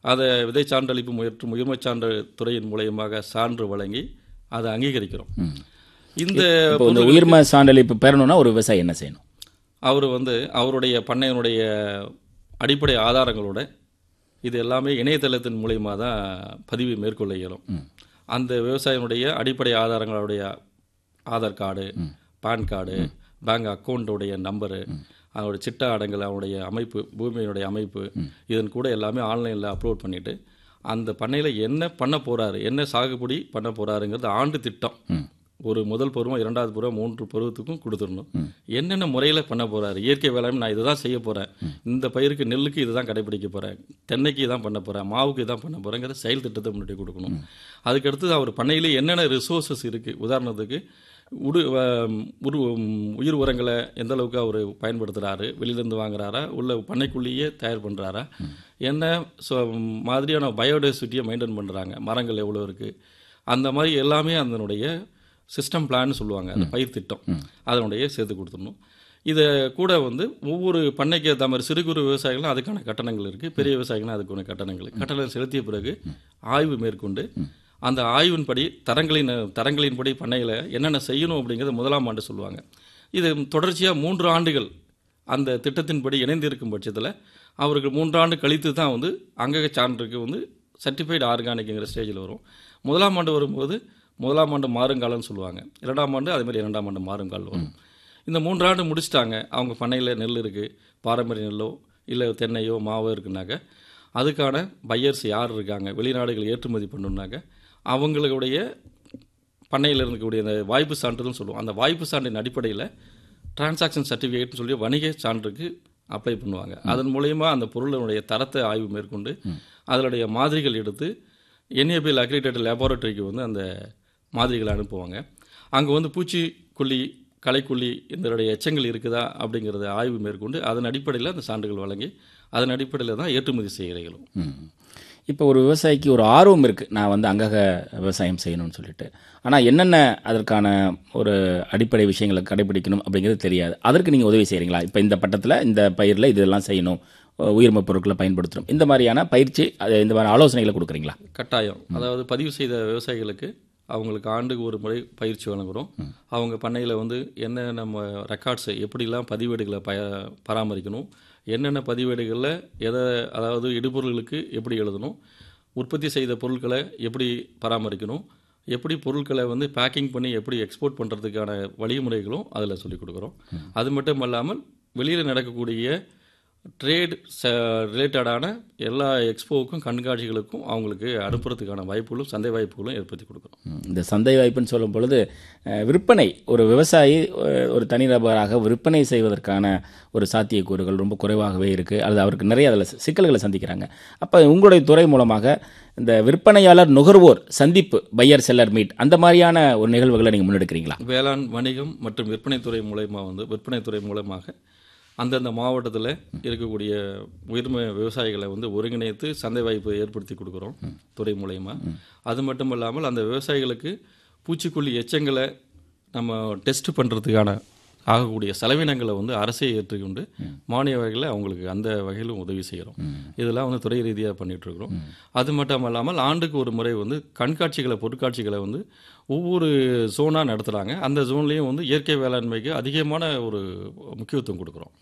அதை விதை சான்றளிப்பு முயற்று உயிர்மை சான்று துறையின் மூலியமாக சான்று வழங்கி அதை அங்கீகரிக்கிறோம் இந்த இப்போ இந்த உயிர்ம சான்றளிப்பு பெறணும்னா ஒரு விவசாயி என்ன செய்யணும் அவர் வந்து அவருடைய பண்ணையினுடைய அடிப்படை ஆதாரங்களோட இது எல்லாமே இணையதளத்தின் மூலியமாக தான் பதிவு மேற்கொள்ள இயலும் அந்த விவசாயினுடைய அடிப்படை ஆதாரங்களுடைய Aadhaar card PAN card bank அக்கௌண்ட்டுடைய நம்பரு அவருடைய சிட்டா அடங்கல் அவருடைய அமைப்பு பூமியினுடைய அமைப்பு இதன் கூட எல்லாமே ஆன்லைனில் அப்லோட் பண்ணிவிட்டு அந்த பண்ணையில் என்ன பண்ண போகிறாரு என்ன சாகுபடி பண்ண போகிறாருங்கிறது ஆண்டு திட்டம் ஒரு முதல் பருவம் இரண்டாவது பருவம் மூன்று பருவத்துக்கும் கொடுத்துடணும் என்னென்ன முறையில் பண்ண போகிறாரு இயற்கை வேளாண் நான் இதை தான் செய்ய போகிறேன் இந்த பயிருக்கு நெல்லுக்கு இதுதான் கடைபிடிக்க போகிறேன் தென்னைக்கு இதான் பண்ண போகிறேன் மாவுக்கு இதான் பண்ண போகிறேங்கிற செயல் திட்டத்தை முன்னாடி கொடுக்கணும் அதுக்கடுத்து அவர் பண்ணையிலே என்னென்ன ரிசோர்ஸஸ் இருக்குது உதாரணத்துக்கு உடு ஆம், உரு உம், உயிர் உரங்களை எந்த அளவுக்கு அவர் பயன்படுத்துகிறாரு வெளியிலேருந்து வாங்குறாரா உள்ள பண்ணைக்குள்ளேயே தயார் பண்ணுறாரா என்ன ஸோ மாதிரியான பயோடைவர்சிட்டியை மெயின்டைன் பண்ணுறாங்க மரங்கள் எவ்வளோ இருக்குது அந்த மாதிரி எல்லாமே அதனுடைய சிஸ்டம் பிளான்னு சொல்லுவாங்க அந்த பயிர் திட்டம் அதனுடைய சேர்த்து கொடுத்துடணும் இதை கூட வந்து ஒவ்வொரு பண்ணைக்கு ஏற்ற மாதிரி சிறு குறு விவசாயிகளும் அதுக்கான கட்டணங்கள் இருக்குது பெரிய விவசாயிகளும் அதுக்கான கட்டணங்கள் கட்டணம் செலுத்திய பிறகு ஆய்வு மேற்கொண்டு அந்த ஆய்வின்படி தரங்களின் தரங்களின்படி பண்ணையில் என்னென்ன செய்யணும் அப்படிங்கிறத முதலாம் ஆண்டு சொல்லுவாங்க இது தொடர்ச்சியாக மூன்று ஆண்டுகள் அந்த திட்டத்தின்படி இணைந்திருக்கும் பட்சத்தில் அவருக்கு மூன்றாண்டு கழித்து தான் வந்து அங்கக சான்றுக்கு வந்து சர்டிஃபைடு ஆர்கானிக்ங்கிற ஸ்டேஜில் வரும் முதலாம் ஆண்டு வரும்போது முதலாம் ஆண்டு மாறுங்காலம்னு சொல்லுவாங்க இரண்டாம் ஆண்டு அதே மாதிரி இரண்டாம் ஆண்டு மாறுங்கால் வரும் இந்த மூன்றாண்டு முடிச்சிட்டாங்க அவங்க பண்ணையில் நெல் இருக்குது பாரம்பரிய நெல்லோ இல்லை தென்னையோ மாவோ இருக்குனாக்க அதுக்கான பையர்ஸ் யார் இருக்காங்க வெளிநாடுகள் ஏற்றுமதி பண்ணணுன்னாக்க அவங்களுடைய பண்ணையில் இருக்கக்கூடிய அந்த வாய்ப்பு சான்றிதழ்னு சொல்லுவோம் அந்த வாய்ப்பு சான்றின் அடிப்படையில் டிரான்சாக்ஷன் சர்டிஃபிகேட்னு சொல்லி வணிக சான்றுக்கு அப்ளை பண்ணுவாங்க அதன் மூலயமா அந்த பொருளினுடைய தரத்தை ஆய்வு மேற்கொண்டு அதனுடைய மாதிரிகள் எடுத்து என்ஏபிஎல் அக்ரிடேட்டட் லேபார்ட்டரிக்கு வந்து அந்த மாதிரிகளை அனுப்புவாங்க அங்கே வந்து பூச்சிக்கொல்லி களைக்கொல்லி இதனுடைய எச்சங்கள் இருக்குதா அப்படிங்கிறத ஆய்வு மேற்கொண்டு அதன் அடிப்படையில் அந்த சான்றுகள் வழங்கி அதன் அடிப்படையில் தான் ஏற்றுமதி செய்கிறீர்களும் ம். இப்போ ஒரு விவசாயிக்கு ஒரு ஆர்வம் இருக்குது நான் வந்து அங்கக விவசாயம் செய்யணும்னு சொல்லிட்டு ஆனால் என்னென்ன அதற்கான ஒரு அடிப்படை விஷயங்களை கடைபிடிக்கணும் அப்படிங்கிறது தெரியாது அதற்கு நீங்கள் உதவி செய்கிறீங்களா இப்போ இந்த பட்டத்தில் இந்த பயிரில் இதெல்லாம் செய்யணும் உயிர்ம பொருட்களை பயன்படுத்தணும் இந்த மாதிரியான பயிற்சி அது இந்த மாதிரி ஆலோசனைகளை கொடுக்குறீங்களா கட்டாயம் அதாவது பதிவு செய்த விவசாயிகளுக்கு அவங்களுக்கு ஆண்டுக்கு ஒரு முறை பயிற்சி வழங்குகிறோம் அவங்க பண்ணையில் வந்து என்ன நம்ம ரெக்கார்ட்ஸை எப்படிலாம் பதிவேடுகளை பய பராமரிக்கணும் என்னென்ன பதிவேடுகளில் எதை அதாவது இடுபொருள்களுக்கு எப்படி எழுதணும் உற்பத்தி செய்த பொருட்களை எப்படி பராமரிக்கணும் எப்படி பொருட்களை வந்து பேக்கிங் பண்ணி எப்படி எக்ஸ்போர்ட் பண்ணுறதுக்கான வழிமுறைகளும் அதில் சொல்லிக் கொடுக்குறோம் அது மட்டும் இல்லாமல் வெளியில் நடக்கக்கூடிய ட்ரேட் ரிலேட்டடான எல்லா எக்ஸ்போவுக்கும் கண்காட்சிகளுக்கும் அவங்களுக்கு அனுப்புறதுக்கான வாய்ப்புகளும் சந்தை வாய்ப்புகளும் ஏற்படுத்தி கொடுக்குறோம் ம். இந்த சந்தை வாய்ப்புன்னு சொல்லும் பொழுது அஹ், விற்பனை ஒரு விவசாயி அஹ், ஒரு தனிநபராக விற்பனை செய்வதற்கான ஒரு சாத்தியக்கூறுகள் ரொம்ப குறைவாகவே இருக்குது அல்லது அவருக்கு நிறைய அதில் சிக்கல்களை சந்திக்கிறாங்க அப்போ உங்களுடைய துறை மூலமாக இந்த விற்பனையாளர் நுகர்வோர் சந்திப்பு பையர் செல்லர் மீட் அந்த மாதிரியான ஒரு நிகழ்வுகளை நீங்கள் முன்னெடுக்கிறீங்களா வேளாண் வணிகம் மற்றும் விற்பனைத்துறை மூலயமா வந்து விற்பனைத்துறை மூலமாக அந்தந்த மாவட்டத்தில் இருக்கக்கூடிய உயிர்ம விவசாயிகளை வந்து ஒருங்கிணைத்து சந்தை வாய்ப்பு ஏற்படுத்தி கொடுக்குறோம் துறை மூலயமா அது மட்டும் இல்லாமல் அந்த விவசாயிகளுக்கு பூச்சிக்கொல்லி எச்சங்களை நம்ம டெஸ்ட் பண்ணுறதுக்கான ஆகக்கூடிய செலவினங்களை வந்து அரசே ஏற்றுக்கொண்டு மானிய வகையில் அவங்களுக்கு அந்த வகையிலும் உதவி செய்கிறோம் இதெல்லாம் வந்து துறை ரீதியாக பண்ணிட்டு இருக்கிறோம் அது மட்டும் இல்லாமல் ஆண்டுக்கு ஒரு முறை வந்து கண்காட்சிகளை பொருட்காட்சிகளை வந்து ஒவ்வொரு ஜோனாக நடத்துகிறாங்க அந்த ஜோன்லேயும் வந்து இயற்கை வேளாண்மைக்கு அதிகமான ஒரு முக்கியத்துவம் கொடுக்குறோம்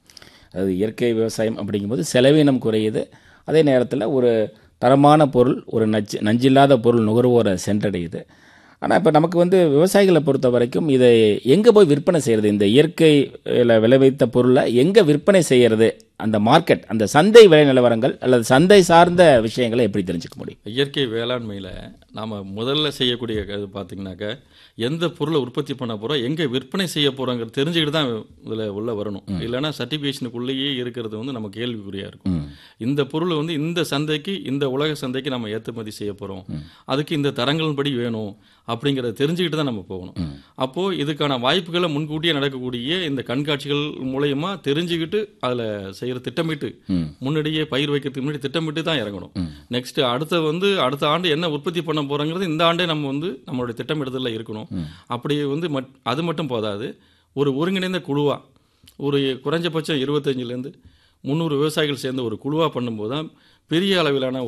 அது இயற்கை விவசாயம் அப்படிங்கும்போது செலவினம் குறையுது அதே நேரத்தில் ஒரு தரமான பொருள் ஒரு நச்சு நஞ்சில்லாத பொருள் நுகர்வோரை சென்றடையுது ஆனால் இப்போ நமக்கு வந்து விவசாயிகளை பொறுத்த வரைக்கும் இதை எங்கே போய் விற்பனை செய்கிறது இந்த இயற்கையில் விளைவித்த பொருளை எங்கே விற்பனை செய்கிறது அந்த மார்க்கெட் அந்த சந்தை விலை நிலவரங்கள் அல்லது சந்தை சார்ந்த விஷயங்களை எப்படி தெரிஞ்சுக்க முடியும் இயற்கை வேளாண்மையில் நாம் முதல்ல செய்யக்கூடிய இது பார்த்தீங்கன்னாக்க எந்த பொருளை உற்பத்தி பண்ண போகிறோம் எங்கே விற்பனை செய்ய போகிறோங்கிறது தெரிஞ்சுக்கிட்டு தான் இதில் உள்ள வரணும் இல்லைன்னா சர்டிஃபிகேஷனுக்குள்ளேயே இருக்கிறது வந்து நம்ம கேள்விக்குறியாக இருக்கும் இந்த பொருள் வந்து இந்த சந்தைக்கு இந்த உலக சந்தைக்கு நம்ம ஏற்றுமதி செய்ய போகிறோம் அதுக்கு இந்த தரங்களின்படி வேணும் அப்படிங்கிறத தெரிஞ்சுக்கிட்டு தான் நம்ம போகணும் அப்போது இதுக்கான வாய்ப்புகளை முன்கூட்டியே நடக்கக்கூடிய இந்த கண்காட்சிகள் மூலயமா தெரிஞ்சுக்கிட்டு அதில் செய்கிற திட்டமிட்டு முன்னாடியே பயிர் வைக்கிறதுக்கு முன்னாடி திட்டமிட்டு தான் இறங்கணும் நெக்ஸ்ட் அடுத்த வந்து அடுத்த ஆண்டு என்ன உற்பத்தி பண்ண போறோங்கிறது இந்த ஆண்டே நம்ம வந்து நம்மளுடைய திட்டமிடுதலில் இருக்கணும் அப்படி வந்து மட் அது மட்டும் போதாது ஒரு ஒருங்கிணைந்த குழுவா ஒரு குறைஞ்சபட்சம் இருபத்தஞ்சிலேருந்து முந்நூறு விவசாயிகள் சேர்ந்து ஒரு குழுவாக பண்ணும்போது தான் பெரிய அளவிலான